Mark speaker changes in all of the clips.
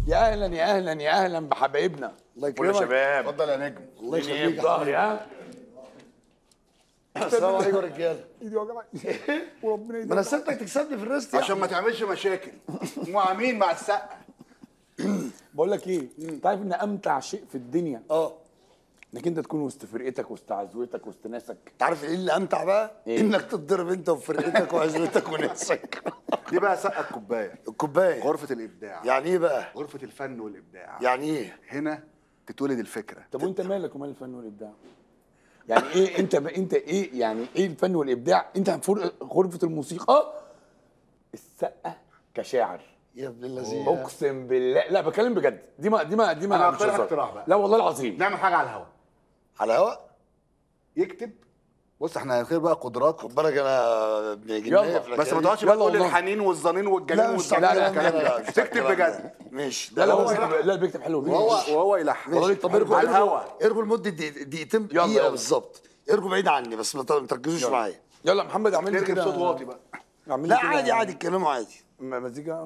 Speaker 1: يا اهلا يا اهلا يا اهلا بحبايبنا
Speaker 2: الله
Speaker 1: قول يا
Speaker 2: يكرمك.
Speaker 1: شباب
Speaker 3: اتفضل يا نجم
Speaker 2: الله
Speaker 1: الدنيا
Speaker 2: يخليك
Speaker 1: في
Speaker 2: يا
Speaker 1: ظهري ها
Speaker 2: حبيبي. السلام عليكم يا رجاله
Speaker 1: ايدي وجعاني وربنا
Speaker 2: ما انا سبتك تكسبني في الريست
Speaker 3: عشان ما تعملش مشاكل مع مين مع السقا
Speaker 1: بقول لك ايه انت عارف ان امتع شيء في الدنيا
Speaker 2: اه
Speaker 1: انك انت تكون وسط فرقتك وسط عزوتك وسط ناسك
Speaker 2: انت عارف ايه اللي امتع بقى؟
Speaker 1: إيه؟
Speaker 2: انك تتضرب انت وفرقتك وعزوتك وناسك
Speaker 3: دي بقى سقا الكوبايه
Speaker 2: الكوبايه
Speaker 3: غرفه الابداع
Speaker 2: يعني ايه بقى؟
Speaker 3: غرفه الفن والابداع
Speaker 2: يعني ايه؟
Speaker 3: هنا تتولد الفكره
Speaker 1: طب وانت مالك ومال الفن والابداع يعني ايه انت ب... انت ايه يعني ايه الفن والابداع انت فر- غرفه الموسيقى السقه كشاعر
Speaker 2: يا ابن الذين
Speaker 1: اقسم بالله لا بكلم بجد دي ما دي ما دي ما
Speaker 3: أنا
Speaker 1: مش
Speaker 3: هقترح
Speaker 1: هزار.
Speaker 3: اقتراح بقى.
Speaker 1: لا والله العظيم
Speaker 3: نعمل حاجه على الهوا
Speaker 2: على هواء
Speaker 3: يكتب بص احنا هنخير بقى قدرات
Speaker 2: خد بالك انا ابن جنيه
Speaker 1: يلا،
Speaker 2: في
Speaker 3: بس ما
Speaker 2: الحكاية دي.
Speaker 3: تقعدش بقى
Speaker 1: يلا
Speaker 3: تقول
Speaker 1: والله.
Speaker 3: الحنين والظنين والجنين
Speaker 2: لا مش
Speaker 3: والظنين
Speaker 1: لا، لا،
Speaker 3: والكلام
Speaker 2: لا،
Speaker 3: ده
Speaker 2: مش بتاع
Speaker 3: تكتب
Speaker 2: الكلام ده.
Speaker 3: بجد
Speaker 2: ماشي
Speaker 1: لا لا هو
Speaker 2: بص،
Speaker 1: بيكتب لا بيكتب حلو
Speaker 3: وهو
Speaker 1: بيكتب.
Speaker 3: وهو يلحن
Speaker 2: ماشي طب ارجو
Speaker 3: على
Speaker 2: ارجو
Speaker 3: الهوا.
Speaker 2: ارجو لمده دقيق- دقيقتين
Speaker 1: يلا،
Speaker 2: دقيقه
Speaker 1: يلا.
Speaker 2: بالظبط ارجو بعيد عني بس ما ت- ما تركزوش معايا
Speaker 1: يلا محمد اعمل لي
Speaker 3: نركب
Speaker 1: كده
Speaker 3: صوت واطي بقى
Speaker 1: اعمل لي
Speaker 2: لا
Speaker 1: كده
Speaker 2: عادي عادي اتكلموا عادي
Speaker 1: م- مزيكا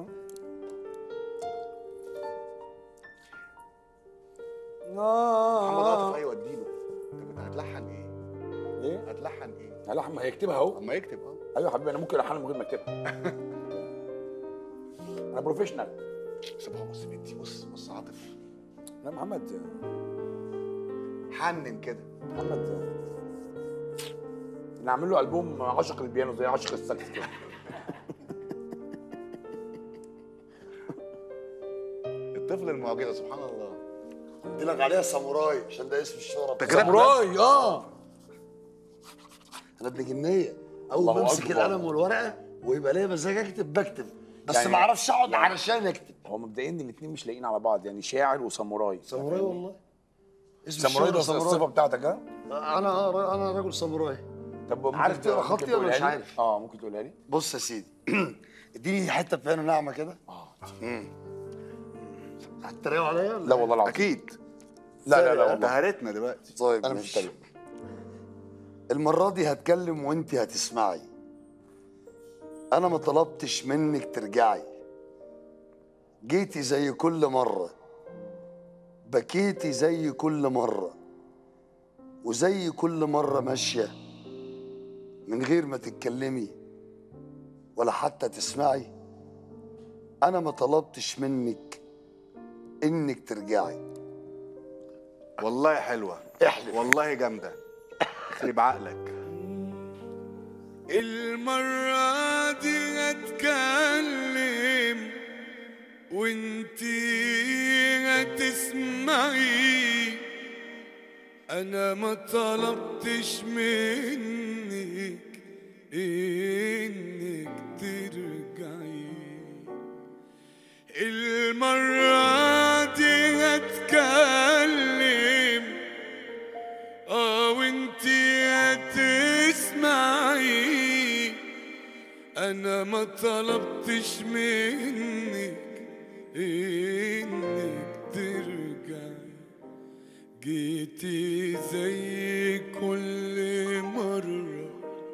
Speaker 3: محمد عاطف ايوه اديله طب هتلحن ايه؟
Speaker 1: ايه
Speaker 3: هتلحن ايه؟
Speaker 1: لا ما هيكتبها اهو
Speaker 3: اما يكتب اه
Speaker 1: ايوه يا حبيبي انا ممكن الحنها من غير ما اكتبها انا بروفيشنال
Speaker 3: سيبها بص بنتي بص بص عاطف
Speaker 1: لا محمد
Speaker 3: حنن كده
Speaker 1: محمد نعمل له البوم عاشق البيانو زي عاشق السكس كده
Speaker 3: الطفل المعجزه سبحان الله
Speaker 2: قلت لك عليها ساموراي عشان ده اسم الشهرة
Speaker 3: ده كده
Speaker 1: ساموراي اه
Speaker 2: انا ابن جنيه اول
Speaker 1: الله
Speaker 2: ما امسك
Speaker 1: أكبر.
Speaker 2: القلم والورقه ويبقى ليا مزاج اكتب بكتب بس
Speaker 1: يعني-
Speaker 2: ما اعرفش اقعد علشان اكتب
Speaker 1: هو مبدئيا الاثنين مش لاقيين على بعض يعني شاعر وساموراي
Speaker 2: ساموراي والله اسم
Speaker 1: ساموراي ده
Speaker 2: الشهرة
Speaker 1: الصفه بتاعتك ها
Speaker 2: انا آه، انا راجل ساموراي
Speaker 1: طب ممكن
Speaker 2: عارف تقرا
Speaker 1: ممكن
Speaker 2: خطي ولا
Speaker 1: تقولها
Speaker 2: مش
Speaker 1: لي؟
Speaker 2: عارف؟
Speaker 1: اه ممكن تقولها لي
Speaker 2: بص يا سيدي اديني حته بيانو ناعمه كده
Speaker 1: اه
Speaker 2: هتتريقوا عليا ولا
Speaker 1: لا والله العظيم
Speaker 3: اكيد
Speaker 1: لا لا لا
Speaker 3: ده
Speaker 1: والله
Speaker 3: هارتنا دلوقتي
Speaker 2: طيب
Speaker 1: انا مش
Speaker 2: ماشي.
Speaker 1: بتكلم
Speaker 2: المرة دي هتكلم وانت هتسمعي انا ما طلبتش منك ترجعي جيتي زي كل مرة بكيتي زي كل مرة وزي كل مرة ماشية من غير ما تتكلمي ولا حتى تسمعي انا ما طلبتش منك انك ترجعي
Speaker 3: والله حلوه
Speaker 2: احلف
Speaker 3: والله جامده خرب عقلك
Speaker 4: المرة دي هتكلم وانتي هتسمعي انا ما طلبتش منك انك ترجعي المرة دي هتكلم اه وانتي هتسمعي انا ما طلبتش منك انك ترجعي جيتي زي كل مرة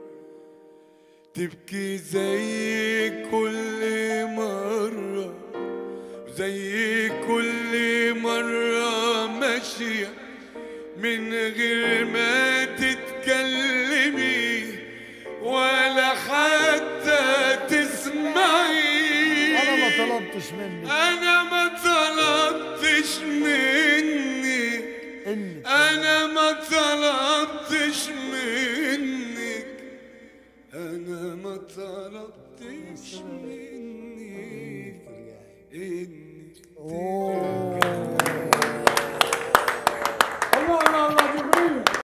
Speaker 4: تبكي زي كل مرة زي كل مرة ماشية من غير ما تتكلمي ولا حتى تسمعي
Speaker 2: انا ما طلبتش منك
Speaker 4: أنا ما طلبتش منك
Speaker 2: انك
Speaker 4: أنا ما طلبتش منك أنا ما طلبتش منك إنك